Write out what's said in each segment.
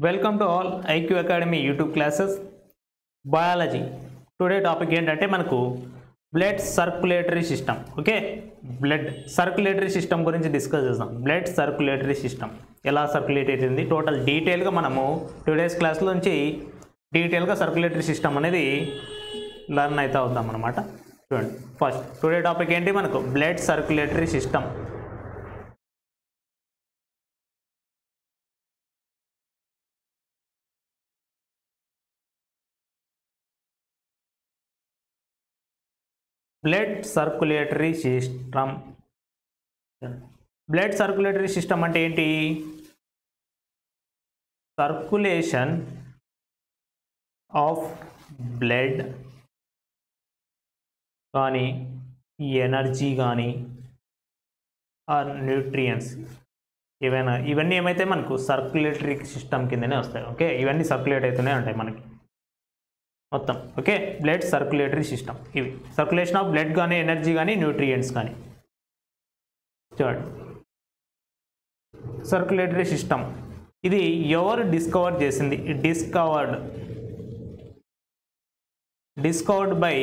welcome to all IQ academy YouTube classes biology today topic ఏంటంటే మనకు blood circulatory system okay blood circulatory system గురించి discuss చేద్దాం blood circulatory system ఎలా circulate అవుతుంది total డీటెయిల్గా మనము టుడేస్ క్లాస్లో నుంచి డీటెయిల్గా సర్క్యులేటరీ సిస్టమ్ అనేది లర్న్ అయితే అవుతాం అనమాట చూడండి ఫస్ట్ టుడే టాపిక్ ఏంటి మనకు blood circulatory system blood circulatory system blood circulatory system అంటే ఏంటి సర్క్యులేషన్ ఆఫ్ బ్లడ్ కానీ ఎనర్జీ కానీ ఆర్ న్యూట్రియంట్స్ ఏవైనా ఇవన్నీ ఏమైతే మనకు సర్క్యులేటరీ సిస్టమ్ కిందనే వస్తాయి ఓకే ఇవన్నీ సర్క్యులేట్ అవుతూనే ఉంటాయి మనకి మొత్తం ఓకే బ్లడ్ సర్క్యులేటరీ సిస్టమ్ ఇవి సర్క్యులేషన్ ఆఫ్ బ్లడ్ కానీ ఎనర్జీ కానీ న్యూట్రియంట్స్ కానీ చూడండి సర్క్యులేటరీ సిస్టమ్ ఇది ఎవరు డిస్కవర్ చేసింది discovered discovered by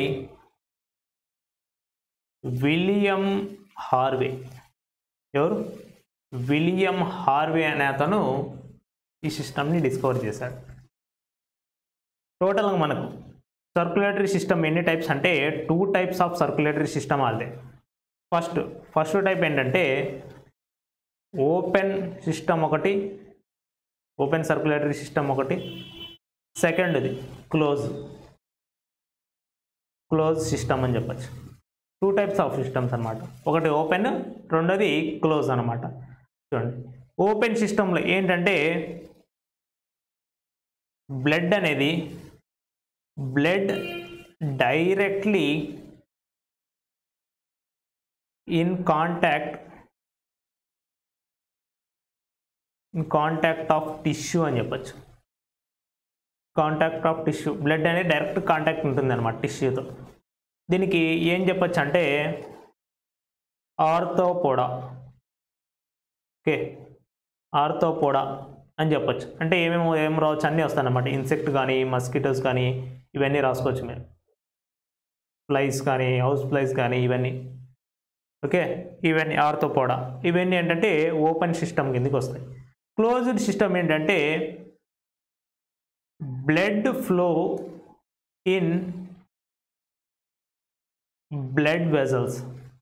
William Harvey ఎవరు విలియం హార్వే అనే అతను ఈ సిస్టమ్ని డిస్కవర్ చేశాడు టోటల్గా మనకు సర్క్యులేటరీ సిస్టమ్ ఎన్ని టైప్స్ అంటే two types of circulatory system ఆల్దే ఫస్ట్ ఫస్ట్ టైప్ ఏంటంటే ఓపెన్ సిస్టమ్ ఒకటి ఓపెన్ సర్క్యులేటరీ సిస్టమ్ ఒకటి సెకండ్ది క్లోజ్ క్లోజ్ సిస్టమ్ అని చెప్పచ్చు టూ టైప్స్ ఆఫ్ సిస్టమ్స్ అనమాట ఒకటి ఓపెన్ రెండోది క్లోజ్ అనమాట చూడండి ఓపెన్ సిస్టంలో ఏంటంటే బ్లడ్ అనేది blood directly in contact in contact of tissue అని చెప్పచ్చు కాంటాక్ట్ ఆఫ్ టిష్యూ బ్లడ్ అనేది డైరెక్ట్ కాంటాక్ట్ ఉంటుంది అనమాట టిష్యూతో దీనికి ఏం చెప్పచ్చు అంటే ఆర్థోపోడా ఓకే ఆర్థోపోడా అని చెప్పొచ్చు అంటే ఏమేమో ఏం రావచ్చు అన్నీ వస్తాయన్నమాట ఇన్సెక్ట్ కానీ మస్కిటోస్ కానీ ఇవన్నీ రాసుకోవచ్చు మీరు ఫ్లైస్ కానీ హౌస్ ఫ్లైస్ కానీ ఇవన్నీ ఓకే ఇవన్నీ ఆర్థోపోడా ఇవన్నీ ఏంటంటే ఓపెన్ సిస్టమ్ కిందకి వస్తాయి క్లోజ్డ్ సిస్టమ్ ఏంటంటే blood flow in blood vessels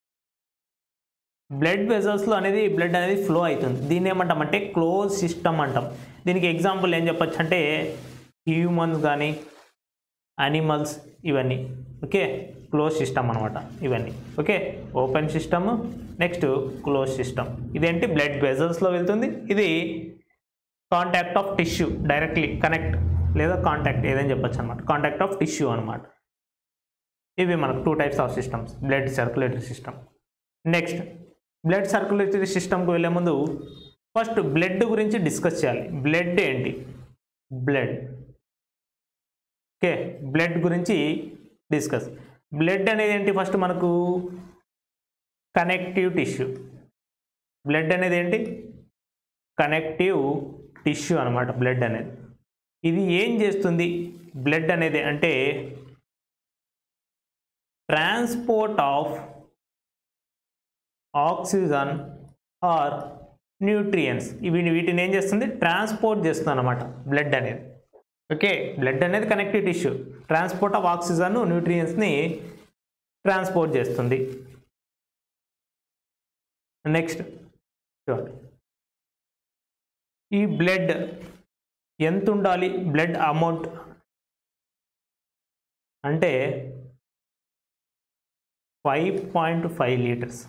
blood వెజల్స్లో అనేది బ్లడ్ అనేది ఫ్లో అవుతుంది దీన్ని ఏమంటామంటే క్లోజ్ సిస్టమ్ అంటాం దీనికి ఎగ్జాంపుల్ ఏం చెప్పొచ్చు అంటే హ్యూమన్స్ కానీ యానిమల్స్ ఇవన్నీ ఓకే క్లోజ్ సిస్టమ్ అనమాట ఇవన్నీ okay open system next close system ఇదేంటి బ్లడ్ వెజల్స్లో వెళ్తుంది ఇది contact of tissue directly connect లేదా కాంటాక్ట్ ఏదని చెప్పొచ్చు అనమాట కాంటాక్ట్ ఆఫ్ టిష్యూ అనమాట ఇవి మనకు two types of systems blood circulatory system next blood circulatory సిస్టమ్కి వెళ్ళే ముందు ఫస్ట్ బ్లడ్ గురించి డిస్కస్ చేయాలి బ్లడ్ ఏంటి బ్లడ్ ఓకే బ్లడ్ గురించి డిస్కస్ బ్లడ్ అనేది ఏంటి ఫస్ట్ మనకు కనెక్టివ్ టిష్యూ బ్లడ్ అనేది ఏంటి కనెక్టివ్ టిష్యూ అనమాట బ్లడ్ అనేది ఇది ఏం చేస్తుంది బ్లడ్ అనేది అంటే transport of oxygen or nutrients ఇవి వీటిని ఏం చేస్తుంది ట్రాన్స్పోర్ట్ చేస్తుంది అనమాట బ్లడ్ అనేది ఓకే బ్లడ్ అనేది connective tissue transport of oxygen న్యూట్రియంట్స్ని ట్రాన్స్పోర్ట్ చేస్తుంది నెక్స్ట్ చూడండి ఈ బ్లడ్ ఎంత ఉండాలి బ్లడ్ అమౌంట్ అంటే five point five litres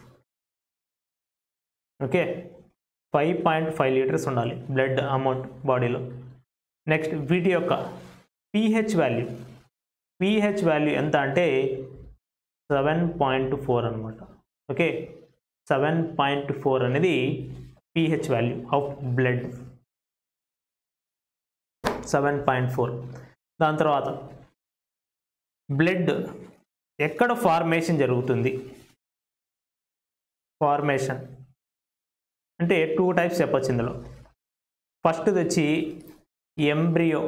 okay five point five litres ఉండాలి బ్లడ్ అమౌంట్ బాడీలో నెక్స్ట్ వీటి యొక్క పీహెచ్ వాల్యూ పీహెచ్ వాల్యూ ఎంత అంటే సెవెన్ పాయింట్ ఫోర్ అనమాట ఓకే సెవెన్ పాయింట్ ఫోర్ అనేది pH value of blood seven point four దాని తర్వాత బ్లడ్ ఎక్కడ ఫార్మేషన్ జరుగుతుంది ఫార్మేషన్ అంటే టూ టైప్స్ చెప్పొచ్చు ఇందులో ఫస్ట్ వచ్చి ఎంబ్రియో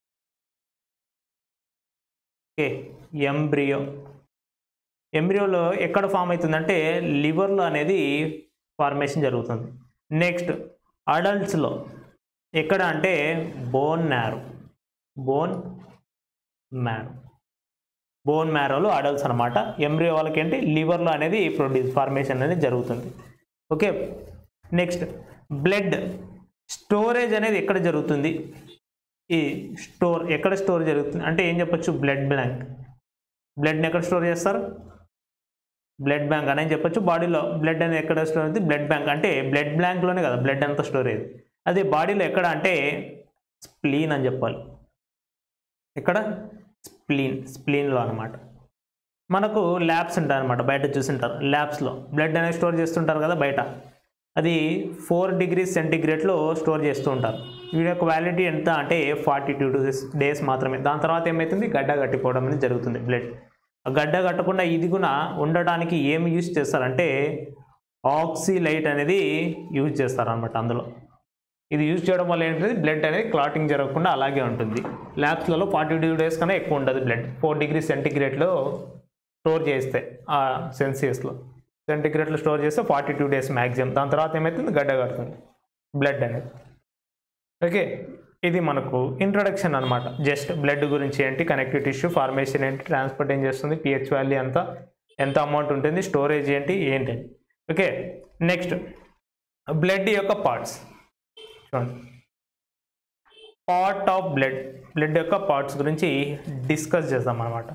ఓకే ఎంబ్రియో ఎంబ్రియోలో ఎక్కడ ఫామ్ అవుతుందంటే లివర్లో అనేది ఫార్మేషన్ జరుగుతుంది నెక్స్ట్ అడల్ట్స్లో ఎక్కడ అంటే బోన్ మ్యారో బోన్ మ్యారో బోన్ మ్యారోలో అడల్ట్స్ అనమాట ఎంబ్రియో వాళ్ళకి ఏంటి లివర్లో అనేది ప్రొడ్యూస్ ఫార్మేషన్ అనేది జరుగుతుంది ఓకే నెక్స్ట్ బ్లడ్ స్టోరేజ్ అనేది ఎక్కడ జరుగుతుంది ఈ స్టోర్ ఎక్కడ స్టోర్ జరుగుతుంది అంటే ఏం చెప్పొచ్చు బ్లడ్ బ్యాంక్ బ్లడ్ని ఎక్కడ స్టోర్ చేస్తారు బ్లడ్ బ్యాంక్ అని చెప్పొచ్చు బాడీలో బ్లడ్ అనేది ఎక్కడ స్టోర్ అవుతుంది బ్లడ్ బ్యాంక్ అంటే బ్లడ్ బ్యాంక్లోనే కదా బ్లడ్ అంతా స్టోర్ అయ్యేది అదే బాడీలో ఎక్కడ అంటే స్ప్లీన్ అని చెప్పాలి ఎక్కడ స్ప్లీన్ స్ప్లీన్లో అనమాట మనకు ల్యాబ్స్ ఉంటాయి అనమాట బయట చూసింటారు ల్యాబ్స్లో బ్లడ్ అనేది స్టోర్ చేస్తుంటారు కదా బయట అది ఫోర్ డిగ్రీ సెంటిగ్రేడ్లో స్టోర్ చేస్తూ ఉంటారు వీడి యొక్క వ్యాలిడిటీ ఎంత అంటే ఫార్టీ టూ డేస్ డేస్ మాత్రమే దాని తర్వాత ఏమవుతుంది గడ్డ కట్టిపోవడం అనేది జరుగుతుంది బ్లడ్ ఆ గడ్డ కట్టకుండా ఇది కూడా ఉండడానికి ఏమి యూజ్ చేస్తారంటే ఆక్సిలైట్ అనేది యూజ్ చేస్తారనమాట అందులో ఇది యూజ్ చేయడం వల్ల ఏంటంటే బ్లడ్ అనేది క్లాటింగ్ జరగకుండా అలాగే ఉంటుంది ల్యాబ్స్లలో ఫార్టీ టూ డేస్ కన్నా ఎక్కువ ఉండదు బ్లడ్ ఫోర్ డిగ్రీ సెంటిగ్రేడ్లో స్టోర్ చేస్తే ఆ సెన్సియస్లో సెంటిగ్రేడ్లో స్టోర్ చేస్తే ఫార్టీ టూ డేస్ మ్యాక్సిమం దాని తర్వాత ఏమవుతుంది గడ్డ కడుతుంది బ్లడ్ అనేది ఓకే ఇది మనకు ఇంట్రొడక్షన్ అనమాట జస్ట్ బ్లడ్ గురించి ఏంటి కనెక్టివ్ టిష్యూ ఫార్మేషన్ ఏంటి ట్రాన్స్పోర్ట్ ఏం చేస్తుంది పిహెచ్ వాల్యూ ఎంత ఎంత అమౌంట్ ఉంటుంది స్టోరేజ్ ఏంటి ఏంటి ఓకే నెక్స్ట్ బ్లడ్ యొక్క పార్ట్స్ చూడండి పార్ట్ ఆఫ్ బ్లడ్ బ్లడ్ యొక్క పార్ట్స్ గురించి డిస్కస్ చేద్దాం అనమాట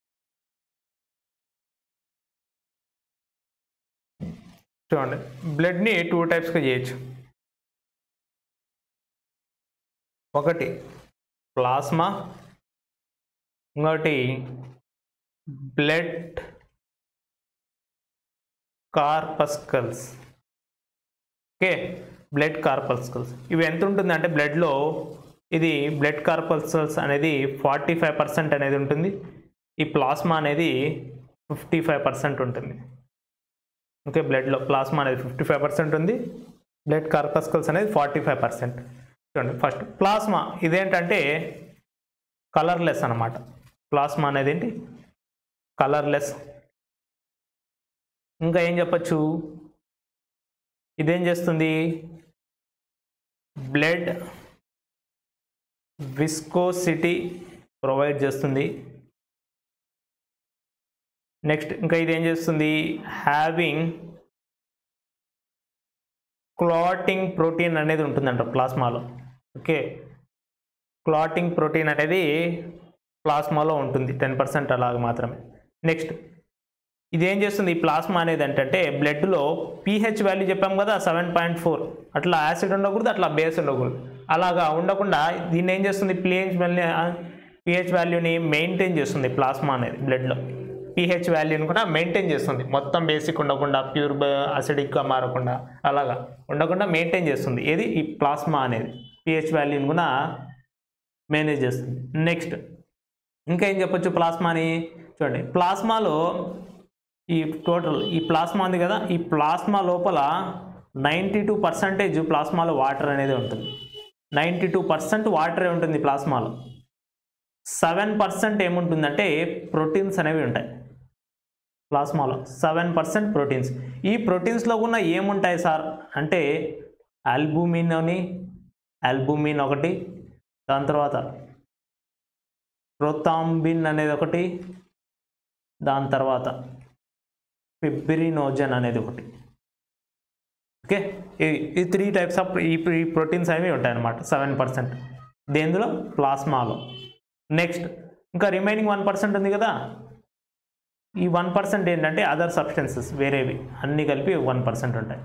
చూడండి బ్లడ్ని టూ టైప్స్గా చేయొచ్చు ఒకటి ప్లాస్మా ఇంకోటి blood corpuscles okay blood corpuscles ఇవి ఎంత ఉంటుంది అంటే బ్లడ్లో ఇది బ్లడ్ కార్పస్కల్స్ అనేది ఫార్టీ ఫైవ్ పర్సెంట్ అనేది ఉంటుంది ఈ ప్లాస్మా అనేది ఫిఫ్టీ ఫైవ్ పర్సెంట్ ఉంటుంది ఓకే బ్లడ్లో ప్లాస్మా అనేది ఫిఫ్టీ ఫైవ్ పర్సెంట్ ఉంది బ్లడ్ కార్పస్కల్స్ అనేది ఫార్టీ ఫైవ్ పర్సెంట్ చూడండి ఫస్ట్ ప్లాస్మా ఇదేంటంటే కలర్లెస్ అనమాట ప్లాస్మా అనేది ఏంటి కలర్లెస్ ఇంకా ఏం చెప్పచ్చు ఇదేం చేస్తుంది బ్లడ్ విస్కోసిటీ ప్రొవైడ్ చేస్తుంది నెక్స్ట్ ఇంకా ఇది ఏం చేస్తుంది హ్యావింగ్ క్లాటింగ్ ప్రోటీన్ అనేది ఉంటుందంట ప్లాస్మాలో ఓకే క్లాటింగ్ ప్రోటీన్ అనేది ప్లాస్మాలో ఉంటుంది టెన్ పర్సెంట్ అలాగ మాత్రమే నెక్స్ట్ ఇది ఏం చేస్తుంది ఈ ప్లాస్మా అనేది ఏంటంటే బ్లడ్లో పీహెచ్ వాల్యూ చెప్పాం కదా సెవెన్ పాయింట్ ఫోర్ అట్లా యాసిడ్ ఉండకూడదు అట్లా బేస్ ఉండకూడదు అలాగా ఉండకుండా దీన్ని ఏం చేస్తుంది పిహెచ్ వాల్యూ పిహెచ్ వాల్యూని మెయింటైన్ చేస్తుంది ప్లాస్మా అనేది బ్లడ్లో పిహెచ్ వాల్యూని కూడా మెయింటైన్ చేస్తుంది మొత్తం బేసిక్ ఉండకుండా ప్యూర్ అసిడిక్గా మారకుండా అలాగా ఉండకుండా మెయింటైన్ చేస్తుంది ఏది ఈ ప్లాస్మా అనేది పిహెచ్ వాల్యూని కూడా మేనేజ్ చేస్తుంది నెక్స్ట్ ఇంకా ఏం చెప్పొచ్చు ప్లాస్మాని చూడండి ప్లాస్మాలో ఈ టోటల్ ఈ ప్లాస్మా ఉంది కదా ఈ ప్లాస్మా లోపల నైంటీ టూ పర్సెంటేజ్ ప్లాస్మాలో వాటర్ అనేది ఉంటుంది నైంటీ టూ పర్సెంట్ వాటరే ఉంటుంది ప్లాస్మాలో సెవెన్ పర్సెంట్ ఏముంటుందంటే ప్రోటీన్స్ అనేవి ఉంటాయి ప్లాస్మాలో సెవెన్ పర్సెంట్ ప్రోటీన్స్ ఈ ప్రోటీన్స్లో కూడా ఏముంటాయి సార్ అంటే ఆల్బుమిన్ అని ఆల్బుమిన్ ఒకటి దాని తర్వాత ప్రోతాంబిన్ అనేది ఒకటి దాని తర్వాత ఫిబ్రినోజన్ అనేది ఒకటి ఓకే ఈ త్రీ టైప్స్ ఆఫ్ ఈ ఈ ప్రోటీన్స్ అనేవి ఉంటాయన్నమాట సెవెన్ పర్సెంట్ దేందులో ప్లాస్మాలో నెక్స్ట్ ఇంకా రిమైనింగ్ వన్ పర్సెంట్ ఉంది కదా ఈ వన్ పర్సెంట్ ఏంటంటే అదర్ సబ్స్టెన్సెస్ వేరేవి అన్నీ కలిపి వన్ పర్సెంట్ ఉంటాయి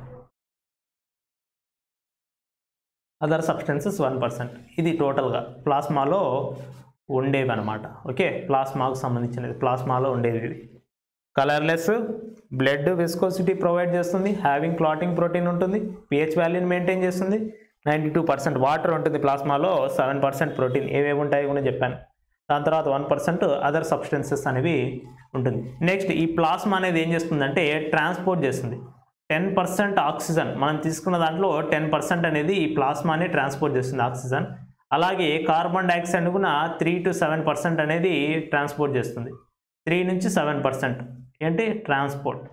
అదర్ సబ్స్టెన్సెస్ వన్ పర్సెంట్ ఇది టోటల్గా ప్లాస్మాలో ఉండేవి అనమాట ఓకే ప్లాస్మాకు సంబంధించినది ప్లాస్మాలో ఉండేది ఇది కలర్లెస్ బ్లడ్ విస్కోసిటీ ప్రొవైడ్ చేస్తుంది హ్యావింగ్ క్లాటింగ్ ప్రోటీన్ ఉంటుంది పిహెచ్ వాల్యూని మెయింటైన్ చేస్తుంది నైంటీ టూ పర్సెంట్ వాటర్ ఉంటుంది ప్లాస్మాలో సెవెన్ పర్సెంట్ ప్రోటీన్ ఏవేవి ఉంటాయో కూడా చెప్పాను దాని తర్వాత వన్ పర్సెంట్ అదర్ సబ్స్టెన్సెస్ అనేవి ఉంటుంది నెక్స్ట్ ఈ ప్లాస్మా అనేది ఏం చేస్తుందంటే ట్రాన్స్పోర్ట్ చేస్తుంది టెన్ పర్సెంట్ ఆక్సిజన్ మనం తీసుకున్న దాంట్లో టెన్ పర్సెంట్ అనేది ఈ ప్లాస్మాని ట్రాన్స్పోర్ట్ చేస్తుంది ఆక్సిజన్ అలాగే కార్బన్ డైఆక్సైడ్ కూడా త్రీ టు సెవెన్ పర్సెంట్ అనేది ట్రాన్స్పోర్ట్ చేస్తుంది త్రీ నుంచి సెవెన్ పర్సెంట్ ఏంటి ట్రాన్స్పోర్ట్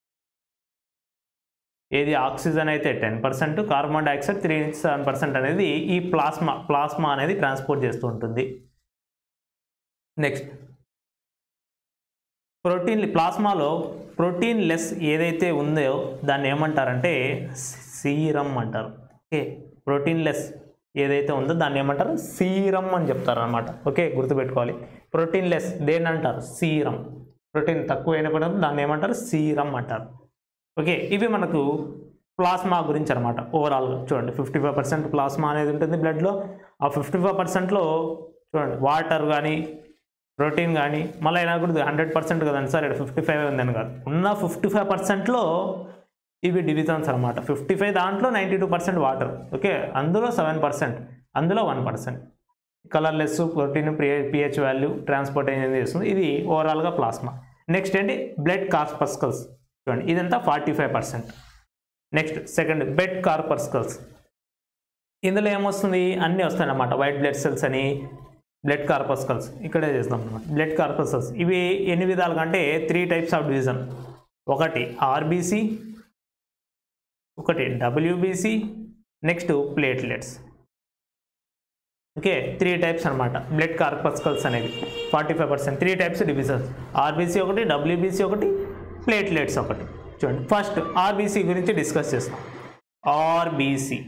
ఏది ఆక్సిజన్ అయితే ten percent carbon dioxide three నుంచి సెవెన్ పర్సెంట్ అనేది ఈ ప్లాస్మా ప్లాస్మా అనేది ట్రాన్స్పోర్ట్ చేస్తూ ఉంటుంది నెక్స్ట్ ప్రోటీన్ ప్లాస్మాలో ప్రోటీన్ లెస్ ఏదైతే ఉందో దాన్ని ఏమంటారంటే సీరం అంటారు ఓకే ప్రోటీన్ లెస్ ఏదైతే ఉందో దాన్ని ఏమంటారు సీరం అని చెప్తారు అనమాట ఓకే గుర్తుపెట్టుకోవాలి ప్రోటీన్ లెస్ దేన్ని అంటారు సీరం ప్రోటీన్ తక్కువ అయినప్పుడు దాన్ని ఏమంటారు సీరం అంటారు ఓకే ఇవి మనకు ప్లాస్మా గురించి అనమాట ఓవరాల్గా చూడండి ఫిఫ్టీ ఫైవ్ పర్సెంట్ ప్లాస్మా అనేది ఉంటుంది బ్లడ్లో ఆ ఫిఫ్టీ ఫైవ్ పర్సెంట్లో చూడండి వాటర్ కానీ ప్రోటీన్ కానీ మళ్ళీ అయినా కూడా హండ్రెడ్ పర్సెంట్ కదండి సార్ ఇక్కడ ఫిఫ్టీ ఫైవ్ ఉందని కాదు ఉన్న ఫిఫ్టీ ఫైవ్ పర్సెంట్లో ఇవి డివిజన్స్ అనమాట ఫిఫ్టీ ఫైవ్ దాంట్లో ninety two percent water okay అందులో సెవెన్ పర్సెంట్ అందులో one percent colourless protein pH value transport అనేది చేస్తుంది ఇది ఓవరాల్గా ప్లాస్మా నెక్స్ట్ ఏంటి బ్లడ్ కార్పస్కల్స్ చూడండి ఇదంతా forty five percent next second bed corpuscles ఇందులో ఏమొస్తుంది అన్నీ వస్తాయి అన్నమాట వైట్ బ్లడ్ సెల్స్ అని బ్లడ్ కార్పస్కల్స్ ఇక్కడే చేస్తాం అనమాట బ్లడ్ కార్పస్కల్స్ ఇవి ఎన్ని విధాలుగా అంటే త్రీ టైప్స్ ఆఫ్ డివిజన్ ఒకటి ఆర్బీసీ ఒకటి WBC next platelets okay three types అనమాట బ్లడ్ కార్పస్కల్స్ అనేవి forty five percent three types divisions RBC ఒకటి డబ్ల్యూబీసీ ఒకటి ప్లేట్లెట్స్ ఒకటి చూడండి ఫస్ట్ ఆర్బీసీ గురించి డిస్కస్ చేస్తాం RBC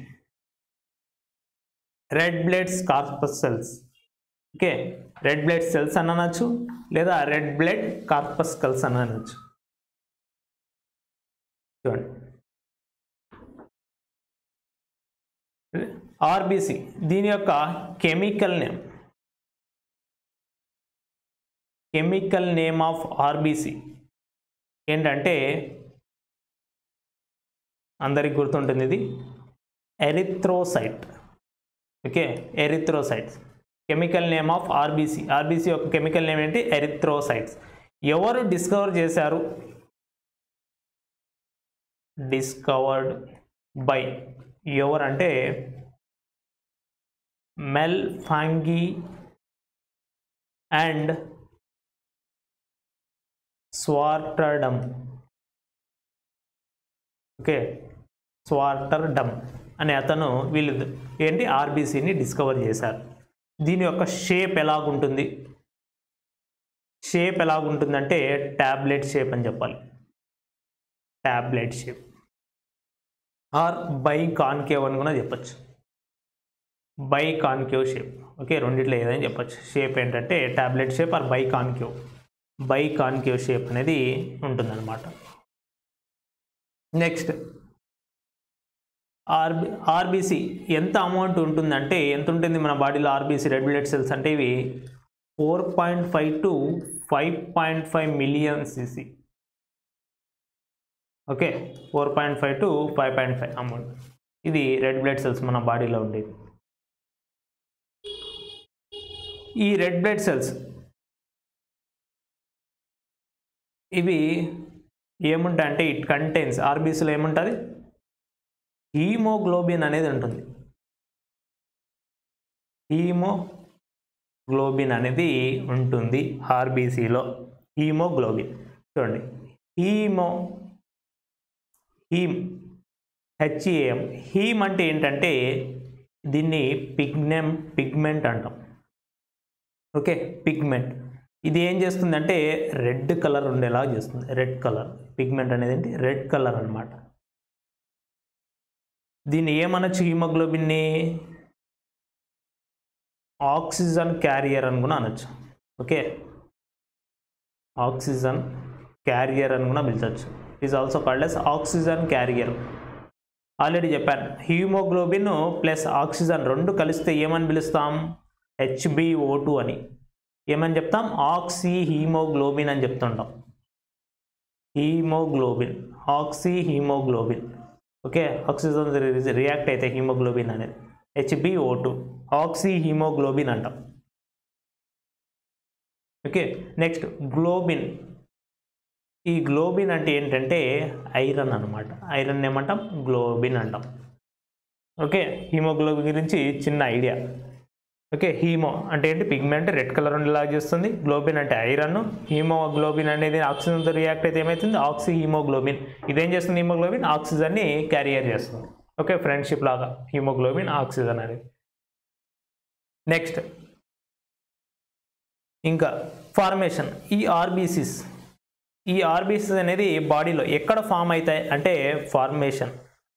red bloods corpus cells okay red blood cells అని అనొచ్చు లేదా రెడ్ బ్లడ్ కార్పస్కల్స్ అని అనొచ్చు చూడండి ఆర్బీసీ దీని యొక్క chemical name chemical name of RBC ఏంటంటే అందరికి గుర్తుంటుంది ఇది erythrocyte okay erythrocytes chemical name of RBC RBC యొక్క కెమికల్ నేమ్ ఏంటి ఎరిథ్రోసైట్స్ ఎవరు డిస్కవర్ చేశారు డిస్కవర్డ్ బై ఎవరంటే మెల్ ఫాంగి అండ్ స్వార్టర్డమ్ ఓకే స్వార్టర్డమ్ అనే అతను వీళ్ళు ఏంటి ఆర్బీసీని డిస్కవర్ చేశారు దీని యొక్క షేప్ ఎలాగుంటుంది షేప్ ఎలాగుంటుందంటే ట్యాబ్లెట్ షేప్ అని చెప్పాలి tablet shape or biconcave అని కూడా చెప్పచ్చు బై కాన్కేవ్ షేప్ ఓకే రెండిట్లో ఏదైనా చెప్పచ్చు షేప్ ఏంటంటే tablet shape or biconcave biconcave shape అనేది ఉంటుందన్నమాట నెక్స్ట్ ఆర్బి ఆర్బీసీ ఎంత అమౌంట్ ఉంటుందంటే ఎంత ఉంటుంది మన బాడీలో ఆర్బీసీ రెడ్ బ్లడ్ సెల్స్ అంటే ఇవి four point five to five point five million cc okay four point five to five point five amount ఇది రెడ్ బ్లడ్ సెల్స్ మన బాడీలో ఉండేది ఈ రెడ్ బ్లడ్ సెల్స్ ఇవి ఏముంటాయి అంటే ఇట్ కంటైన్స్ ఆర్బీసీలో ఏముంటుంది హీమోగ్లోబిన్ అనేది ఉంటుంది హీమోగ్లోబిన్ అనేది ఉంటుంది ఆర్బీసీలో హీమోగ్లోబిన్ చూడండి హీమో హీమ్ హెచ్ఈఎం హీమ్ అంటే ఏంటంటే దీన్ని పిగ్నెమ్ పిగ్మెంట్ అంటాం ఓకే పిగ్మెంట్ ఇది ఏం చేస్తుందంటే రెడ్ కలర్ ఉండేలా చేస్తుంది రెడ్ కలర్ పిగ్మెంట్ అనేది ఏంటి రెడ్ కలర్ అనమాట దీన్ని ఏమనొచ్చు హీమోగ్లోబిన్ని ఆక్సిజన్ క్యారియర్ అని కూడా అనొచ్చు ఓకే ఆక్సిజన్ క్యారియర్ అని కూడా పిలిచవచ్చు is also called as oxygen carrier already చెప్పాను హీమోగ్లోబిన్ ప్లస్ ఆక్సిజన్ రెండు కలిస్తే ఏమని పిలుస్తాం హెచ్బిఓ టూ అని ఏమని చెప్తాం ఆక్సీ హీమోగ్లోబిన్ అని చెప్తుంటాం haemoglobin oxy haemoglobin okay oxygen react అయితే హీమోగ్లోబిన్ అనేది హెచ్బిఓ టూ ఆక్సీ హీమోగ్లోబిన్ అంటాం ఓకే నెక్స్ట్ గ్లోబిన్ ఈ గ్లోబిన్ అంటే ఏంటంటే ఐరన్ అనమాట ఐరన్ ఏమంటాం గ్లోబిన్ అంటాం ఓకే హీమోగ్లోబిన్ గురించి చిన్న ఐడియా ఓకే హీమో అంటే ఏంటి పిగ్మెంట్ రెడ్ కలర్ ఉండేలాగా చేస్తుంది గ్లోబిన్ అంటే ఐరన్ హీమోగ్లోబిన్ అనేది ఆక్సిజన్తో రియాక్ట్ అయితే ఏమవుతుంది ఆక్సి హీమోగ్లోబిన్ ఇదేం చేస్తుంది హీమోగ్లోబిన్ ఆక్సిజన్ని క్యారియర్ చేస్తుంది ఓకే ఫ్రెండ్షిప్ లాగా హీమోగ్లోబిన్ ఆక్సిజన్ అనేది నెక్స్ట్ ఇంకా ఫార్మేషన్ ఈ ఆర్బీసీస్ ఈ ఆర్బీసీస్ అనేది బాడీలో ఎక్కడ ఫామ్ అవుతాయి అంటే ఫార్మేషన్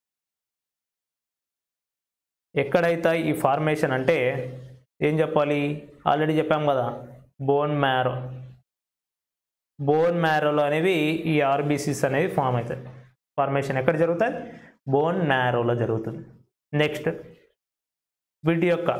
ఎక్కడైతే ఈ ఫార్మేషన్ అంటే ఏం చెప్పాలి ఆల్రెడీ చెప్పాం కదా బోన్ మ్యారో బోన్ మ్యారోలో అనేవి ఈ ఆర్బీసీస్ అనేవి ఫామ్ అవుతాయి ఫార్మేషన్ ఎక్కడ జరుగుతుంది బోన్ మ్యారోలో జరుగుతుంది నెక్స్ట్ వీటి యొక్క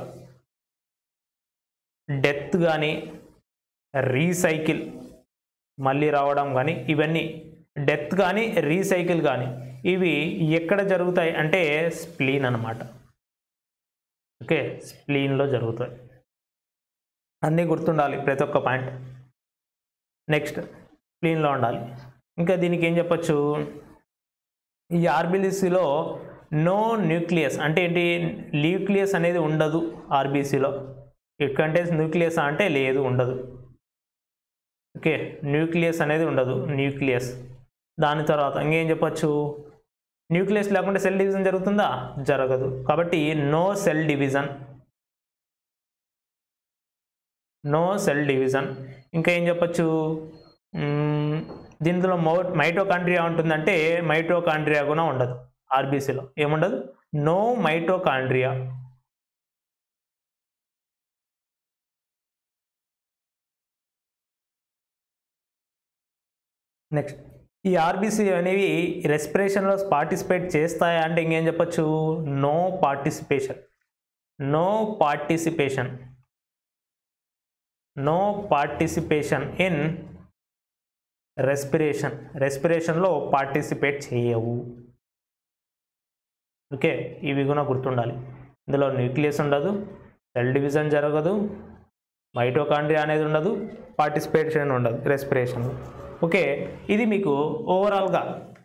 డెత్ కానీ రీసైకిల్ మళ్ళీ రావడం కానీ ఇవన్నీ డెత్ కానీ రీసైకిల్ కానీ ఇవి ఎక్కడ జరుగుతాయి అంటే స్ప్లీన్ అనమాట ఓకే స్ప్లీన్లో జరుగుతాయి అన్నీ గుర్తుండాలి ప్రతి ఒక్క పాయింట్ నెక్స్ట్ స్ప్లీన్లో ఉండాలి ఇంకా దీనికి ఏం చెప్పచ్చు ఈ ఆర్బిలిసిలో నో న్యూక్లియస్ అంటే ఏంటి న్యూక్లియస్ అనేది ఉండదు ఆర్బీసీలో ఇట్ కంటెన్స్ న్యూక్లియస్ అంటే లేదు ఉండదు ఓకే న్యూక్లియస్ అనేది ఉండదు న్యూక్లియస్ దాని తర్వాత ఇంకేం చెప్పచ్చు న్యూక్లియస్ లేకుండా సెల్ డివిజన్ జరుగుతుందా జరగదు కాబట్టి no cell division no cell division ఇంకా ఏం చెప్పచ్చు మ్మ్, దీంట్లో మో మైటోకాండ్రియా ఉంటుందంటే మైటోకాండ్రియా కూడా ఉండదు ఆర్బీసీలో ఏముండదు నో మైటోకాండ్రియా నెక్స్ట్ ఈ ఆర్బీసీ అనేవి రెస్పిరేషన్లో పార్టిసిపేట్ చేస్తాయా అంటే ఇంకేం చెప్పచ్చు no participation no participation no participation in respiration రెస్పిరేషన్లో పార్టిసిపేట్ చేయవు ఓకే ఇవి కూడా గుర్తుండాలి ఇందులో న్యూక్లియస్ ఉండదు సెల్ డివిజన్ జరగదు మైటోకాండ్రియా అనేది ఉండదు పార్టిసిపేషన్ ఉండదు రెస్పిరేషన్లో ఓకే ఇది మీకు ఓవరాల్గా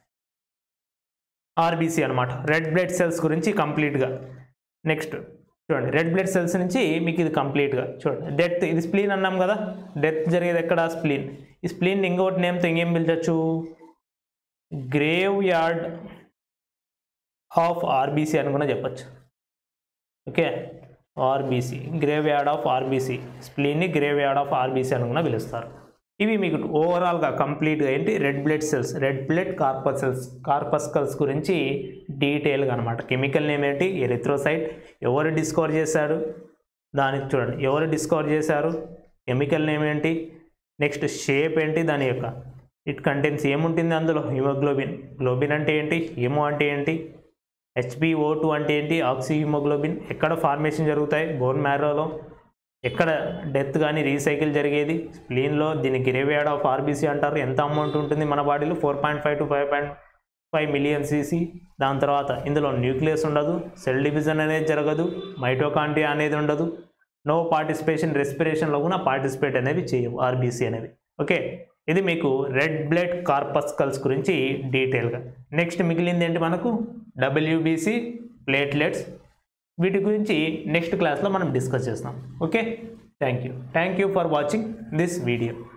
ఆర్బీసీ అనమాట రెడ్ బ్లడ్ సెల్స్ గురించి కంప్లీట్గా నెక్స్ట్ చూడండి రెడ్ బ్లడ్ సెల్స్ నుంచి మీకు ఇది కంప్లీట్గా చూడండి డెత్ ఇది స్ప్లీన్ అన్నాం కదా డెత్ జరిగేది ఎక్కడ స్ప్లీన్ ఈ స్ప్లీన్ ఇంకొకటి నేమ్తో ఇంకేం పిలిచచ్చు గ్రేవ్ యార్డ్ ఆఫ్ ఆర్బీసీ అని కూడా చెప్పచ్చు okay RBC graveyard of RBC స్ప్లీన్ని గ్రేవ్ యార్డ్ ఆఫ్ ఆర్బీసీ అని కూడా పిలుస్తారు ఇవి మీకు ఓవరాల్గా కంప్లీట్గా ఏంటి red blood cells red blood corpuscles corpuscles గురించి డీటెయిల్గా అనమాట కెమికల్ నేమ్ ఏంటి ఎరిథ్రోసైట్ ఎవరు డిస్కవర్ చేశారు దానికి చూడండి ఎవరు డిస్కవర్ చేశారు కెమికల్ నేమ్ ఏంటి నెక్స్ట్ షేప్ ఏంటి దాని యొక్క ఇట్ కంటెన్స్ ఏముంటుంది అందులో హిమోగ్లోబిన్ గ్లోబిన్ అంటే ఏంటి హిమో అంటే ఏంటి హెచ్బిఓ టూ అంటే ఏంటి ఆక్సి హిమోగ్లోబిన్ ఎక్కడ ఫార్మేషన్ జరుగుతాయి బోన్ మ్యారోలో ఎక్కడ డెత్ కానీ రీసైకిల్ జరిగేది స్ప్లీన్లో దీన్ని గిరేవియాడ్ ఆఫ్ ఆర్బీసీ అంటారు ఎంత అమౌంట్ ఉంటుంది మన బాడీలో four point five to five point five million cc దాని తర్వాత ఇందులో న్యూక్లియస్ ఉండదు సెల్ డివిజన్ అనేది జరగదు మైటోకాండ్రియా అనేది ఉండదు నో పార్టిసిపేషన్ రెస్పిరేషన్లో కూడా పార్టిసిపేట్ అనేవి చేయవు ఆర్బీసీ అనేవి ఓకే ఇది మీకు రెడ్ బ్లడ్ కార్పస్కల్స్ గురించి డీటెయిల్గా నెక్స్ట్ మిగిలింది ఏంటి మనకు డబ్ల్యూబీసీ ప్లేట్లెట్స్ వీటి గురించి నెక్స్ట్ క్లాస్లో మనం డిస్కస్ చేస్తాం okay thank you thank you for watching this video